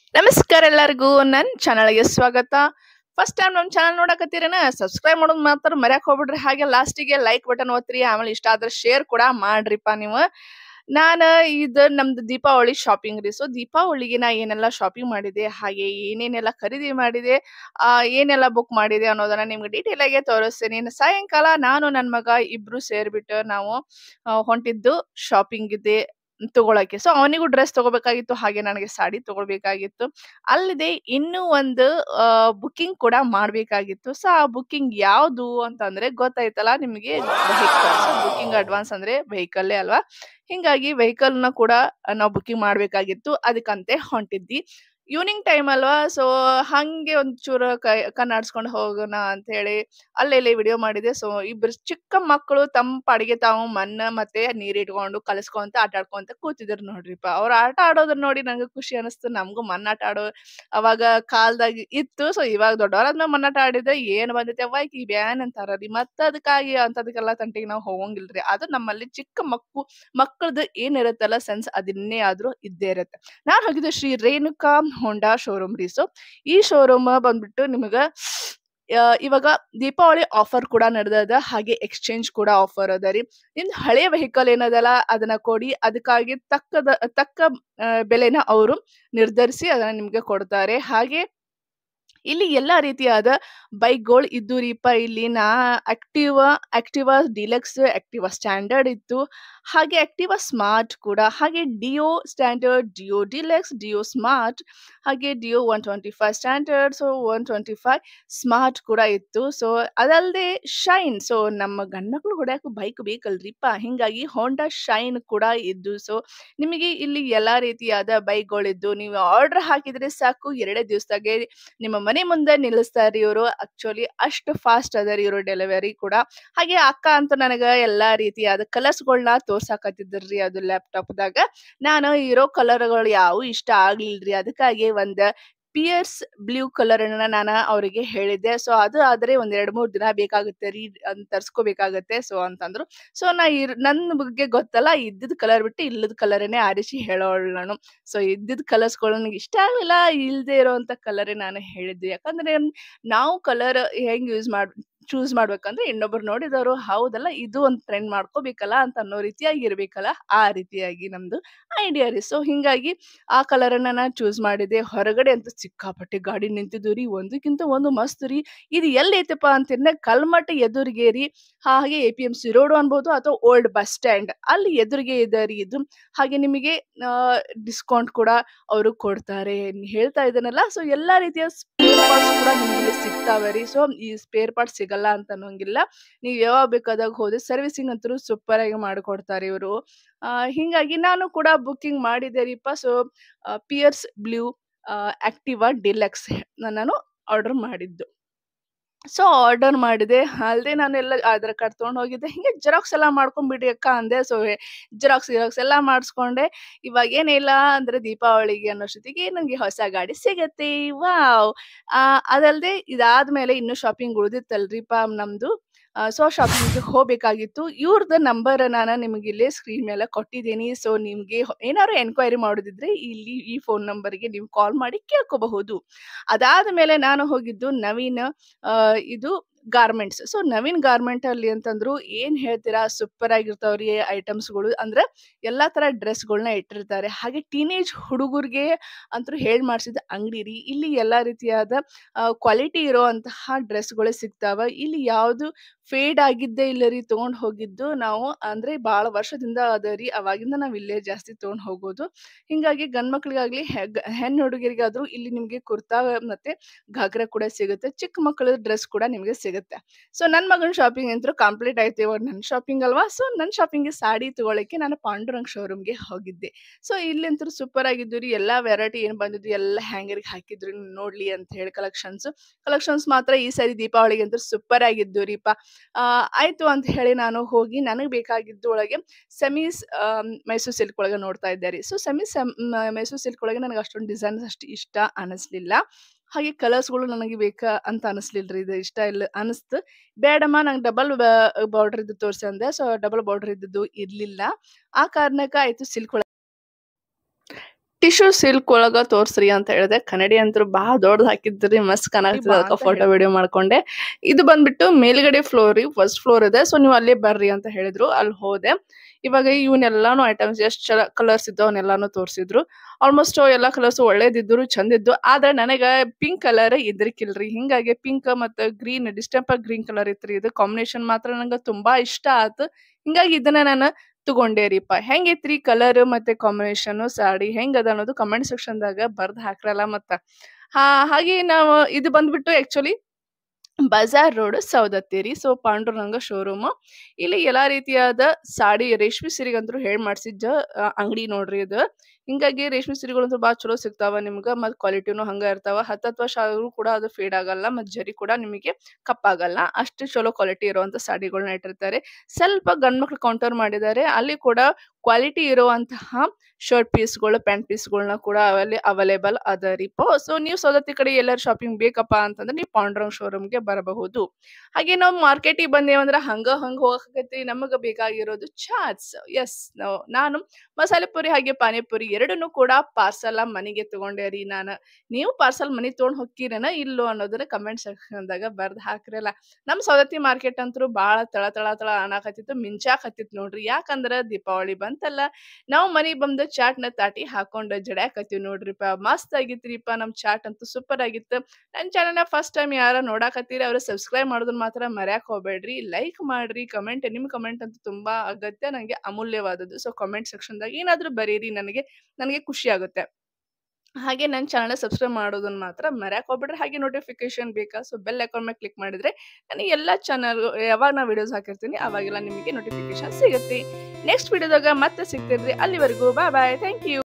ನಮಸ್ಕಾರ ಎಲ್ಲರಿಗೂ ನನ್ನ ಚಾನಲ್ಗೆ ಸ್ವಾಗತ ಫಸ್ಟ್ ಟೈಮ್ ನಮ್ಮ ಚಾನಲ್ ನೋಡಕತ್ತೀರೇನ ಸಬ್ಸ್ಕ್ರೈಬ್ ಮಾಡೋದು ಮಾತ್ರ ಮರ್ಯಾಕ್ ಹೋಗ್ಬಿಡ್ರಿ ಹಾಗೆ ಲಾಸ್ಟಿಗೆ ಲೈಕ್ ಬಟನ್ ಒತ್ತಿರಿ ಆಮೇಲೆ ಇಷ್ಟ ಆದ್ರೆ ಶೇರ್ ಕೂಡ ಮಾಡ್ರಿಪ್ಪ ನೀವು ನಾನು ಇದು ನಮ್ದು ದೀಪಾವಳಿ ಶಾಪಿಂಗ್ ರೀ ಸೊ ದೀಪಾವಳಿಗೆ ನಾ ಏನೆಲ್ಲ ಶಾಪಿಂಗ್ ಮಾಡಿದೆ ಹಾಗೆ ಏನೇನೆಲ್ಲ ಖರೀದಿ ಮಾಡಿದೆ ಆ, ಏನೆಲ್ಲ ಬುಕ್ ಮಾಡಿದೆ ಅನ್ನೋದನ್ನ ನಿಮ್ಗೆ ಡೀಟೇಲ್ ಆಗಿ ತೋರಿಸ್ತೀನಿ ಇನ್ನು ಸಾಯಂಕಾಲ ನಾನು ನನ್ನ ಮಗ ಇಬ್ರು ಸೇರ್ಬಿಟ್ಟು ನಾವು ಆ, ಹೊಂಟಿದ್ದು ಶಾಪಿಂಗ್ ಇದೆ ತಗೊಳಕ್ಕೆ ಸೊ ಅವನಿಗೂ ಡ್ರೆಸ್ ತಗೋಬೇಕಾಗಿತ್ತು ಹಾಗೆ ನನಗೆ ಸಾಡಿ ತಗೊಳ್ಬೇಕಾಗಿತ್ತು ಅಲ್ಲದೆ ಇನ್ನೂ ಒಂದು ಬುಕ್ಕಿಂಗ್ ಕೂಡ ಮಾಡ್ಬೇಕಾಗಿತ್ತು ಸೊ ಆ ಬುಕ್ಕಿಂಗ್ ಯಾವುದು ಅಂತಂದ್ರೆ ಗೊತ್ತಾಯ್ತಲ್ಲ ನಿಮಗೆ ವೆಹಿಕಲ್ ಬುಕ್ಕಿಂಗ್ ಅಡ್ವಾನ್ಸ್ ಅಂದ್ರೆ ವೆಹಿಕಲ್ಲೇ ಅಲ್ವಾ ಹಿಂಗಾಗಿ vehicle ನ ಕೂಡ ನಾವು ಬುಕ್ಕಿಂಗ್ ಮಾಡ್ಬೇಕಾಗಿತ್ತು ಅದಕ್ಕಂತೆ ಹೊಂಟಿದ್ವಿ ಈವ್ನಿಂಗ್ ಟೈಮ್ ಅಲ್ವಾ ಸೊ ಹಂಗೆ ಒಂಚೂರು ಕೈ ಕಣ್ಣಾಡ್ಸ್ಕೊಂಡು ಹೋಗೋಣ ಅಂತ ಹೇಳಿ ಅಲ್ಲೆಲ್ಲಿ ವಿಡಿಯೋ ಮಾಡಿದೆ ಸೊ ಇಬ್ರು ಚಿಕ್ಕ ಮಕ್ಕಳು ತಮ್ಮ ಪಾಡಿಗೆ ತಾವು ಮಣ್ಣ ಮತ್ತೆ ನೀರ್ ಇಟ್ಕೊಂಡು ಕಲಸ್ಕೊಂತ ಆಟ ಆಡ್ಕೊಂತ ಕೂತಿದ್ರು ನೋಡ್ರಿಪ್ಪ ಅವ್ರ ಆಟ ಆಡೋದನ್ನ ನೋಡಿ ನಂಗೆ ಖುಷಿ ಅನಿಸ್ತು ನಮಗೂ ಮಣ್ಣಾಟ ಆಡೋ ಅವಾಗ ಕಾಲ್ದಾಗ ಇತ್ತು ಸೊ ಇವಾಗ ದೊಡ್ಡವರಾದ್ಮೇಲೆ ಮಣ್ಣಾಟ ಆಡಿದ್ರೆ ಏನ್ ಬಂದೈತೆ ಅವ್ವ ಈ ಬ್ಯಾನ್ ಅಂತಾರರಿ ಮತ್ತ ಅದಕ್ಕಾಗಿ ಅಂತದಕ್ಕೆಲ್ಲ ತಂಟಿಗೆ ನಾವು ಹೋಗಂಗಿಲ್ರಿ ಅದು ನಮ್ಮಲ್ಲಿ ಚಿಕ್ಕ ಮಕ್ಕು ಮಕ್ಕಳದು ಏನಿರುತ್ತಲ್ಲ ಸೆನ್ಸ್ ಅದಿನ್ನೇ ಆದ್ರೂ ಇದ್ದೇ ಇರುತ್ತೆ ನಾನ್ ಹೋಗಿದ್ದೆ ಶ್ರೀ ರೇಣುಕಾ ಹೋಂಡಾ ಶೋರೂಮ್ ರೀ ಸೊ ಈ ಶೋರೂಮ್ ಬಂದ್ಬಿಟ್ಟು ನಿಮಗ ಆ, ಇವಾಗ ದೀಪಾವಳಿ ಆಫರ್ ಕೂಡ ನಡೆದದ ಹಾಗೆ ಎಕ್ಸ್ಚೇಂಜ್ ಕೂಡ ಆಫರ್ ಅದ ರೀ ನಿಮ್ದು ಹಳೆಯ ವೆಹಿಕಲ್ ಏನದಲ್ಲ ಅದನ್ನ ಕೊಡಿ ಅದಕ್ಕಾಗಿ ತಕ್ಕದ ತಕ್ಕ ಆ, ಬೆಲೆನ ಅವರು ನಿರ್ಧರಿಸಿ ಅದನ್ನ ನಿಮ್ಗೆ ಕೊಡ್ತಾರೆ ಹಾಗೆ ಇಲ್ಲಿ ಎಲ್ಲಾ ರೀತಿಯಾದ ಬೈಕ್ಗಳು ಇದ್ದು ರೀಪ ಇಲ್ಲಿ ನಾ Activa Activa deluxe Activa standard ಇತ್ತು ಹಾಗೆ ಆಕ್ಟಿವಾ ಸ್ಮಾರ್ಟ್ ಕೂಡ ಹಾಗೆ Dio standard Dio deluxe Dio smart ಹಾಗೆ Dio one twenty five standard so one twenty five smart ಕೂಡ ಇತ್ತು ಸೊ ಅದಲ್ಲದೆ ಶೈನ್ ಸೊ ನಮ್ಮ ಗಂಡ್ಮಕ್ಳು ಹೊಡ್ಯಾಕ ಬೈಕ್ ಬೇಕಲ್ರಿಪ್ಪ ಹಿಂಗಾಗಿ ಹೋಂಡಾ ಶೈನ್ ಕೂಡ ಇದ್ದು ಸೊ ನಿಮಗೆ ಇಲ್ಲಿ ಎಲ್ಲಾ ರೀತಿಯಾದ ಬೈಕ್ಗಳಿದ್ದು ನೀವು ಆರ್ಡರ್ ಹಾಕಿದ್ರೆ ಸಾಕು ಎರಡೇ ದಿವಸದಾಗೆ ನಿಮ್ಮ ಮನೆ ಮುಂದೆ ನಿಲ್ಲಿಸ್ತಾರೆ ಇವರು ಆಕ್ಚುಲಿ ಅಷ್ಟು ಫಾಸ್ಟ್ ಅದರಿ ಇವರು ಡೆಲಿವರಿ ಕೂಡ ಹಾಗೆ ಅಕ್ಕ ಅಂತೂ ನನಗ ಎಲ್ಲಾ ರೀತಿಯಾದ ಕಲರ್ಸ್ಗಳನ್ನ ತೋರ್ಸಾಕತ್ತಿದ್ರಿ ಅದು ಲ್ಯಾಪ್ಟಾಪ್ದಾಗ ನಾನು ಇರೋ ಕಲರ್ಗಳು ಯಾವು ಇಷ್ಟ ಆಗ್ಲಿಲ್ರಿ ಅದಕ್ಕಾಗಿ ಒಂದ್ ಪಿಯರ್ಸ್ ಬ್ಲೂ ಕಲರ್ ಅನ್ನ ನಾನು ಅವರಿಗೆ ಹೇಳಿದ್ದೆ ಸೊ ಅದು ಆದ್ರೆ ಒಂದ್ ಎರಡ್ ಮೂರ್ ದಿನ ಬೇಕಾಗುತ್ತೆ ರೀ ಅದ್ ತರ್ಸ್ಕೋಬೇಕಾಗತ್ತೆ ಸೊ ಅಂತಂದ್ರು ಸೊ ನಾ ಇರ್ ನನ್ನ ಬಗ್ಗೆ ಗೊತ್ತಲ್ಲ ಇದ್ದಿದ್ ಕಲರ್ ಬಿಟ್ಟು ಇಲ್ಲದ ಕಲರನ್ನೇ ಆರಿಸಿ ಹೇಳೋಳು ನಾನು ಸೊ ಇದ್ದಿದ್ ಕಲರ್ಸ್ಗಳು ನನಗೆ ಇಷ್ಟ ಆಗ್ಲಿಲ್ಲ ಇಲ್ದೇ ಇರೋಂತ ಕಲರೇ ನಾನು ಹೇಳಿದ್ದೆ ಯಾಕಂದ್ರೆ ನಾವು ಕಲರ್ ಹೆಂಗ್ ಯೂಸ್ ಮಾಡ್ ಚೂಸ್ ಮಾಡ್ಬೇಕಂದ್ರೆ ಇನ್ನೊಬ್ರು ನೋಡಿದವರು ಹೌದಲ್ಲ ಇದು ಒಂದು ಟ್ರೆಂಡ್ ಮಾಡ್ಕೋಬೇಕಲ್ಲ ಅಂತ ಅನ್ನೋ ರೀತಿಯಾಗಿ ಇರ್ಬೇಕಲ್ಲ ಆ ರೀತಿಯಾಗಿ ನಮ್ದು ಐಡಿಯಾ ರೀ ಸೊ ಹಿಂಗಾಗಿ ಆ ಕಲರ್ ಅನ್ನ ನಾನು ಚೂಸ್ ಮಾಡಿದೆ ಹೊರಗಡೆ ಅಂತೂ ಸಿಕ್ಕಾಪಟ್ಟೆ ಗಾಡಿ ನಿಂತಿದ್ದು ರೀ ಒಂದಕ್ಕಿಂತ ಒಂದು ಮಸ್ತ್ ರೀ ಇದು ಎಲ್ಲಿ ಐತಪ್ಪ ಅಂತಿದ್ರೆ ಕಲ್ಮಟ್ಟ ಎದುರಿಗೆ ರೀ ಹಾಗೆ A P M C road ಅನ್ಬೋದು ಅಥವಾ ಓಲ್ಡ್ ಬಸ್ ಸ್ಟ್ಯಾಂಡ್ ಅಲ್ಲಿ ಎದುರಿಗೆ ಇದೆ ರೀ ಇದು ಹಾಗೆ ನಿಮಗೆ ಡಿಸ್ಕೌಂಟ್ ಕೂಡ ಅವರು ಕೊಡ್ತಾರೆ ಹೇಳ್ತಾ ಇದ್ದಾನಲ್ಲ ಸೊ ಎಲ್ಲಾ ರೀತಿಯ ಸ್ಪೇರ್ ಪಾರ್ಟ್ಸ್ ಕೂಡ ನಿಮ್ಗೆ ಇಲ್ಲಿ ಸಿಗ್ತಾವೆ ರೀ ಸೊ ಈ ಸ್ಪೇರ್ ಪಾರ್ಟ್ಸ್ ಸಿಗಲ್ಲ ಅಂತ ಅನ್ನೋಂಗಿಲ್ಲ ನೀವು ಯಾವಾಗ ಬೇಕಾದಾಗ ಹೋದ್ರೆ ಸರ್ವಿಸಿಂಗ್ ಅಂತೂ ಸೂಪರ್ ಆಗಿ ಮಾಡಿಕೊಡ್ತಾರೆ ಇವರು ಹಿಂಗಾಗಿ ನಾನು ಕೂಡ ಬುಕ್ಕಿಂಗ್ ಮಾಡಿದ್ದೆ ರೀಪ so pearl blue Activa deluxe ನಾನು ಆರ್ಡರ್ ಮಾಡಿದ್ದು ಸೊ ಆರ್ಡರ್ ಮಾಡಿದೆ ಅಲ್ಲದೆ ನಾನು ಎಲ್ಲ ಆಧಾರ್ ಕಾರ್ಡ್ ತೊಗೊಂಡು ಹೋಗಿದ್ದೆ ಹಿಂಗೆ ಜೆರಾಕ್ಸ್ ಎಲ್ಲ ಮಾಡ್ಕೊಂಡ್ಬಿಡಿ ಅಕ್ಕ ಅಂದೆ ಸೊ ಜೆರಾಕ್ಸ್ ಗಿರಾಕ್ಸ್ ಎಲ್ಲ ಮಾಡಿಸ್ಕೊಂಡೆ ಇವಾಗ ಏನಿಲ್ಲ ಅಂದ್ರೆ ದೀಪಾವಳಿಗೆ ಅನ್ನೋಷ್ಟೊತ್ತಿಗೆ ನನಗೆ ಹೊಸ ಗಾಡಿ ಸಿಗತ್ತೆ ವಾವ್ ಅದಲ್ಲದೆ ಇದಾದ್ಮೇಲೆ ಇನ್ನು ಶಾಪಿಂಗ್ ಉಳಿದಿತ್ತಲ್ರಿಪ್ಪ ನಮ್ದು ಸೊ ಶಾಪಿಂಗ್ಗೆ ಹೋಗ್ಬೇಕಾಗಿತ್ತು ಇವ್ರದ್ದು ನಂಬರ್ ನಾನು ನಿಮಗೆ ಇಲ್ಲಿ ಸ್ಕ್ರೀನ್ ಮೇಲೆ ಕೊಟ್ಟಿದ್ದೀನಿ ಸೊ ನಿಮ್ಗೆ ಹೊ- ಏನಾದ್ರು ಎನ್ಕ್ವೈರಿ ಮಾಡೋದಿದ್ರೆ ಇಲ್ಲಿ ಈ ಫೋನ್ ನಂಬರ್ಗೆ ನೀವು ಕಾಲ್ ಮಾಡಿ ಕೇಳ್ಕೋಬಹುದು ಅದಾದ ಮೇಲೆ ನಾನು ಹೋಗಿದ್ದು ನವೀನ್ ಆ, ಇದು ಗಾರ್ಮೆಂಟ್ಸ್ ಸೊ ನವೀನ್ ಗಾರ್ಮೆಂಟ್ ಅಲ್ಲಿ ಅಂತಂದ್ರು ಏನ್ ಹೇಳ್ತೀರಾ ಸೂಪರ್ ಆಗಿರ್ತಾವ್ರಿ ಐಟಮ್ಸ್ಗಳು ಅಂದ್ರೆ ಎಲ್ಲಾ ತರ ಡ್ರೆಸ್ಗಳನ್ನ ಇಟ್ಟಿರ್ತಾರೆ ಹಾಗೆ ಟೀನೇಜ್ ಹುಡುಗರಿಗೆ ಅಂತೂ ಹೇಳ್ ಮಾಡಿಸಿದ ಅಂಗಡಿ ರೀ ಇಲ್ಲಿ ಎಲ್ಲಾ ರೀತಿಯಾದ ಕ್ವಾಲಿಟಿ ಇರೋಂತಹ ಡ್ರೆಸ್ಗಳು ಸಿಗ್ತಾವ ಇಲ್ಲಿ ಯಾವುದು ಫೇಡ್ ಆಗಿದ್ದೇ ಇಲ್ಲ ರೀ ತಗೊಂಡ್ ಹೋಗಿದ್ದು ನಾವು ಅಂದ್ರೆ ಬಹಳ ವರ್ಷದಿಂದ ಅದ ರೀ ಅವಾಗಿಂದ ನಾವ್ ಇಲ್ಲೇ ಜಾಸ್ತಿ ತಗೊಂಡ್ ಹೋಗೋದು ಹಿಂಗಾಗಿ ಗಂಡ್ ಮಕ್ಳಿಗಾಗ್ಲಿ ಹೆ- ಹೆಣ್ಣು ಹುಡುಗರಿಗಾದ್ರೂ ಇಲ್ಲಿ ನಿಮ್ಗೆ ಕುರ್ತಾ ಮತ್ತೆ ಘಾಗ್ರಾ ಕೂಡ ಸಿಗುತ್ತೆ ಚಿಕ್ಕ ಮಕ್ಕಳ ಡ್ರೆಸ್ ಕೂಡ ನಿಮಗೆ ಸಿಗುತ್ತೆ ಸೊ ನನ್ನ ಮಗನ ಶಾಪಿಂಗ್ ಅಂತೂ ಕಂಪ್ಲೀಟ್ ಆಯ್ತು ಇವಾಗ ನನ್ನ ಶಾಪಿಂಗ್ ಅಲ್ವಾ ಸೊ ನನ್ನ ಶಾಪಿಂಗ್ಗೆ ಸಾಡಿ ತಗೊಳಕ್ಕೆ ನಾನು ಪಾಂಡುರಂಗ್ ಶೋರೂಮ್ಗೆ ಹೋಗಿದ್ದೆ ಸೊ ಇಲ್ಲಂತೂ ಸೂಪರ್ ಆಗಿದ್ದು ರೀ ಎಲ್ಲಾ ವೆರೈಟಿ ಏನ್ ಬಂದಿದ್ದು ಎಲ್ಲ ಹ್ಯಾಂಗರ್ಗೆ ಹಾಕಿದ್ರು ನೋಡ್ಲಿ ಅಂತ ಹೇಳಿ ಕಲೆಕ್ಷನ್ಸ್ ಕಲೆಕ್ಷನ್ಸ್ ಮಾತ್ರ ಈ ಸಾರಿ ದೀಪಾವಳಿಗೆ ಅಂತೂ ಸೂಪರ್ ಆಗಿದ್ದು ರೀಪ ಆ, ಆಯ್ತು ಅಂತ ಹೇಳಿ ನಾನು ಹೋಗಿ ನನಗೆ ಬೇಕಾಗಿದ್ದು ಒಳಗೆ ಸೆಮೀಸ್ ಮೈಸೂರು ಸಿಲ್ಕ್ ಒಳಗೆ ನೋಡ್ತಾ ಇದ್ದೆ ರೀ ಸೊ ಸೆಮೀಸ್ ಮೈಸೂರು ಸಿಲ್ಕ್ ಒಳಗೆ ನನಗೆ ಅಷ್ಟೊಂದು ಡಿಸೈನ್ಸ್ ಅಷ್ಟು ಇಷ್ಟ ಅನಿಸ್ಲಿಲ್ಲ ಹಾಗೆ ಕಲರ್ಸ್ಗಳು ನನಗೆ ಬೇಕಾ ಅಂತ ಅನಿಸ್ಲಿಲ್ರಿ ಇದು ಇಷ್ಟ ಇಲ್ಲ ಅನಿಸ್ತು ಬೇಡಮ್ಮ ನಂಗೆ ಡಬಲ್ ಬಾರ್ಡರ್ ಇದ್ದು ತೋರ್ಸಿ ಅಂದೆ ಸೊ ಡಬಲ್ ಬಾರ್ಡರ್ ಇದ್ದದ್ದು ಇರ್ಲಿಲ್ಲ ಆ ಕಾರಣಕ್ಕೆ ಆಯ್ತು ಸಿಲ್ಕ್ ಟಿಶ್ಯೂ ಸಿಲ್ಕ್ ಒಳಗ ತೋರ್ಸ್ರಿ ಅಂತ ಹೇಳಿದೆ ಕನ್ನಡಿ ಅಂತೂ ಬಹಳ ದೊಡ್ಡದ್ ಹಾಕಿದ್ರಿ ಮಸ್ತ್ ಕಾಣಾಗ್ತದೆ ಅದಕ್ಕೆ ಫೋಟೋ ವಿಡಿಯೋ ಮಾಡ್ಕೊಂಡೆ ಇದು ಬಂದ್ಬಿಟ್ಟು ಮೇಲ್ಗಡೆ ಫ್ಲೋರ್ ರೀ ಫಸ್ಟ್ ಫ್ಲೋರ್ ಇದೆ ಸೊ ನೀವು ಅಲ್ಲೇ ಬರ್ರಿ ಅಂತ ಹೇಳಿದ್ರು ಅಲ್ಲಿ ಹೋದೆ ಇವಾಗ ಇವನ್ನೆಲ್ಲಾನು ಐಟಮ್ಸ್ ಎಷ್ಟು ಕಲರ್ಸ್ ಇದ್ದೋ ಅವನ್ನೆಲ್ಲಾನು ತೋರಿಸಿದ್ರು ಆಲ್ಮೋಸ್ಟ್ ಎಲ್ಲಾ ಕಲರ್ಸ್ ಒಳ್ಳೇದಿದ್ರು ಚಂದಿದ್ದು ಆದ್ರೆ ನನಗ ಪಿಂಕ್ ಕಲರ್ ಇದ್ರಿಕಿಲ್ರಿ ಹಿಂಗಾಗಿ ಪಿಂಕ್ ಮತ್ತೆ ಗ್ರೀನ್ ಡಿಸ್ಟೆಂಪರ್ ಗ್ರೀನ್ ಕಲರ್ ಇತ್ರಿ ಇದು ಕಾಂಬಿನೇಷನ್ ಮಾತ್ರ ನಂಗೆ ತುಂಬಾ ಇಷ್ಟ ಆತು ಹಿಂಗಾಗಿ ಇದನ್ನ ನಾನು ತಗೊಂಡೇರಿಪ್ಪ ಹೆಂಗೈತ್ರಿ ಕಲರ್ ಮತ್ತೆ ಕಾಂಬಿನೇಷನ್ ಸಾಡಿ ಹೆಂಗದ ಅನ್ನೋದು ಕಮೆಂಟ್ ಸೆಕ್ಷನ್ದಾಗ ಬರ್ದ್ ಹಾಕ್ರಲ್ಲ ಮತ್ತ ಹಾ ಹಾಗೆ ನಾವು ಇದು ಬಂದ್ಬಿಟ್ಟು actually Bazar road Saundatti so Panduranga showroom ಇಲ್ಲಿ ಎಲ್ಲಾ ರೀತಿಯಾದ ಸಾಡಿ ರೇಷ್ಮೆ ಸೀರೆಗಂತೂ ಹೇಳ್ ಮಾಡ್ಸಿದ್ದ ಅಂಗಡಿ ನೋಡ್ರಿ ಇದು ಹಿಂಗಾಗಿ ರೇಷ್ಮೆ ಸೀರೆಗಳಂತೂ ಬಾಳ ಚಲೋ ಸಿಗ್ತಾವ ನಿಮ್ಗ ಮತ್ ಕ್ವಾಲಿಟಿನೂ ಹಂಗ ಇರ್ತಾವ ಹತ್ತತ್ತು ವರ್ಷ ಆದ್ರೂ ಕೂಡ ಅದು ಫೇಡ್ ಆಗಲ್ಲ ಮತ್ ಜರಿ ಕೂಡ ನಿಮಗೆ ಕಪ್ಪಾಗಲ್ಲ ಅಷ್ಟು ಚಲೋ ಕ್ವಾಲಿಟಿ ಇರುವಂತ ಸಾಡಿಗಳನ್ನ ಇಟ್ಟಿರ್ತಾರೆ ಸ್ವಲ್ಪ ಗಂಡ್ಮಕ್ಳು ಕೌಂಟರ್ ಮಾಡಿದ್ದಾರೆ ಅಲ್ಲಿ ಕೂಡ ಕ್ವಾಲಿಟಿ ಇರುವಂತಹ ಶರ್ಟ್ ಪೀಸ್ಗಳು ಪ್ಯಾಂಟ್ ಪೀಸ್ಗಳನ್ನ ಕೂಡ ಅವಲ್ಲಿ ಅವೈಲೇಬಲ್ ಅದ ರೀಪ ಸೊ ನೀವು ಸೌದತ್ತಿ ಕಡೆ ಎಲ್ಲರೂ ಶಾಪಿಂಗ್ ಬೇಕಪ್ಪ ಅಂತಂದ್ರೆ ನೀವು ಪಾಂಡುರಂಗ್ ಶೋರೂಮ್ಗೆ ಬರಬಹುದು ಹಾಗೆ ನಾವು ಮಾರ್ಕೆಟಿಗೆ ಬಂದೇವಂದ್ರೆ ಹಂಗ ಹಂಗ ಹೋಗಕತ್ತಿ ನಮಗ ಬೇಕಾಗಿರೋದು ಚಾಟ್ಸ್ ಎಸ್ ನಾನು ಮಸಾಲೆ ಪುರಿ ಹಾಗೆ ಪಾನಿಪುರಿ ಎರಡನ್ನೂ ಕೂಡ ಪಾರ್ಸಲ್ ಮನೆಗೆ ತಗೊಂಡೇರಿ ನಾನು ನೀವು ಪಾರ್ಸಲ್ ಮನೆಗೆ ತೊಗೊಂಡ್ ಹೋಗ್ತೀರೇನ ಇಲ್ಲೋ ಅನ್ನೋದನ್ನ ಕಮೆಂಟ್ ಸೆಕ್ಷನ್ದಾಗ ಬರ್ದ್ ಹಾಕ್ರಲ್ಲ ನಮ್ ಸೌದತ್ತಿ ಮಾರ್ಕೆಟ್ ಅಂತೂ ಬಾಳ ತಳ ತಳ ತಳ ಅನ್ನಾಕತ್ತಿತ್ತು ಮಿಂಚಾಕತ್ತಿತ್ತು ನೋಡ್ರಿ ಯಾಕಂದ್ರ ದೀಪಾವಳಿ ಬಂತಲ್ಲ ನಾವು ಮನೆಗ್ ಬಂದು ಚಾಟ್ನ ತಾಟಿ ಹಾಕೊಂಡು ಜಡ್ಯಾಕತ್ತೀವಿ ನೋಡ್ರಿಪ್ಪ ಮಸ್ತ್ ಆಗಿತ್ರಿಪ್ಪ ನಮ್ ಚಾಟ್ ಅಂತೂ ಸೂಪರ್ ಆಗಿತ್ತು ನನ್ನ ಚಾನಲ್ನ ಫಸ್ಟ್ ಟೈಮ್ ಯಾರ ನೋಡಾಕತ್ತೀರಿ ಅವ್ರು ಸಬ್ಸ್ಕ್ರೈಬ್ ಮಾಡೋದನ್ನ ಮಾತ್ರ ಮರ್ಯಾಕ್ ಹೋಗ್ಬೇಡ್ರಿ ಲೈಕ್ ಮಾಡ್ರಿ ಕಮೆಂಟ್ ನಿಮ್ ಕಮೆಂಟ್ ಅಂತೂ ತುಂಬಾ ಅಗತ್ಯ ನನಗೆ ಅಮೂಲ್ಯವಾದದ್ದು ಸೊ ಕಮೆಂಟ್ ಸೆಕ್ಷನ್ದಾಗ ಏನಾದ್ರೂ ಬರೀರಿ ನನಗೆ ನನಗೆ ಖುಷಿ ಆಗುತ್ತೆ ಹಾಗೆ ನನ್ನ ಚಾನಲ್ ಸಬ್ಸ್ಕ್ರೈಬ್ ಮಾಡೋದನ್ನ ಮಾತ್ರ ಮರ್ಯಾಕ್ ಹೋಗ್ಬಿಡ್ರಿ ಹಾಗೆ ನೋಟಿಫಿಕೇಶನ್ ಬೇಕಾ ಸೊ ಬೆಲ್ ಅಕೌಂಟ್ ಮೇಲೆ ಕ್ಲಿಕ್ ಮಾಡಿದ್ರೆ ನನಗೆ ಎಲ್ಲ ಚಾನಲ್ ಯಾವಾಗ ನಾ ವಿಡಿಯೋಸ್ ಹಾಕಿರ್ತೀನಿ ಅವಾಗೆಲ್ಲ ನಿಮಗೆ ನೋಟಿಫಿಕೇಶನ್ ಸಿಗುತ್ತೆ ನೆಕ್ಸ್ಟ್ ವಿಡಿಯೋದಾಗ ಮತ್ತೆ ಸಿಗ್ತಿರ್ರಿ ಅಲ್ಲಿವರೆಗೂ ಬಾಯ್ ಬಾಯ್ ಥ್ಯಾಂಕ್ ಯು